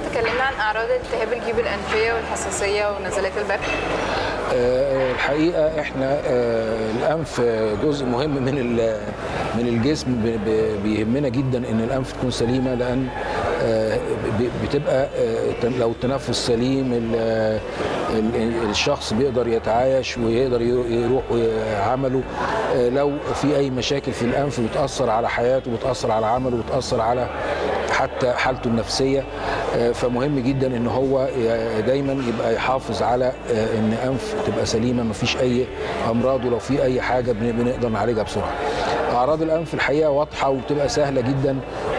تكلمنا عن اعراض التهاب الجيوب الانفيه والحساسيه ونزلات البرد آه، الحقيقه احنا آه، الانف جزء مهم من ال- من الجسم ب- ب- بيهمنا جدا ان الانف تكون سليمه لان آه، ب- بتبقى آه، تن- لو التنفس سليم ال- ال- الشخص بيقدر يتعايش ويقدر يرو- يروح عمله آه، لو في اي مشاكل في الانف بتاثر على حياته بتاثر على عمله بتاثر على حتى حالته النفسيه آه، فمهم جدا ان هو ي- دايما يبقى يحافظ على آه، ان انف تبقى سليمه ما فيش اي امراض ولو في اي حاجه بن- بنقدر نعالجها بسرعه اعراض الانف الحقيقه واضحه وبتبقى سهله جدا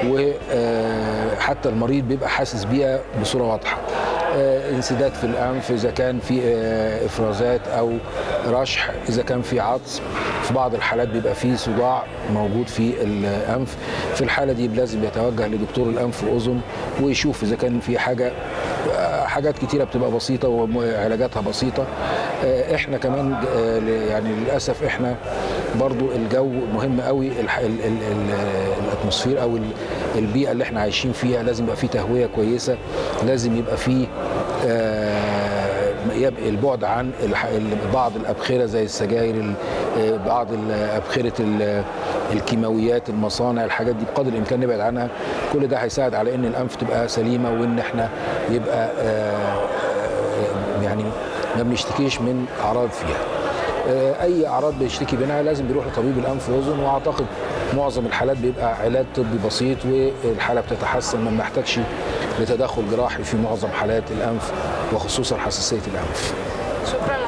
وحتى المريض بيبقى حاسس بيها بصوره واضحه آه، انسداد في الانف اذا كان في آه، افرازات او رشح اذا كان في عطس في بعض الحالات بيبقى فيه صداع موجود في الانف في الحاله دي لازم يتوجه لدكتور الانف واذن ويشوف اذا كان في حاجه آه، حاجات كتيره بتبقى بسيطه وعلاجاتها بسيطه آه، احنا كمان آه، ل- يعني للاسف احنا برضو الجو مهم قوي الح- ال- ال- ال- الاتموسفير او ال- البيئه اللي احنا عايشين فيها لازم يبقى فيه تهويه كويسه لازم يبقى فيه آه، يبقى البعد عن الح- ال- بعض الابخره زي السجاير ال- آه، بعض ال- ابخره ال- الكيماويات المصانع الحاجات دي بقدر الامكان نبعد عنها كل ده هيساعد على ان الانف تبقى سليمه وان احنا يبقى آه، آه، يعني ما بنشتكيش من اعراض فيها آه، اي اعراض بيشتكي منها لازم بيروح لطبيب الانف واذن واعتقد معظم الحالات بيبقى علاج طبي بسيط والحاله بتتحسن ما بنحتاجش لتدخل جراحي في معظم حالات الانف وخصوصا حساسيه الانف شكرا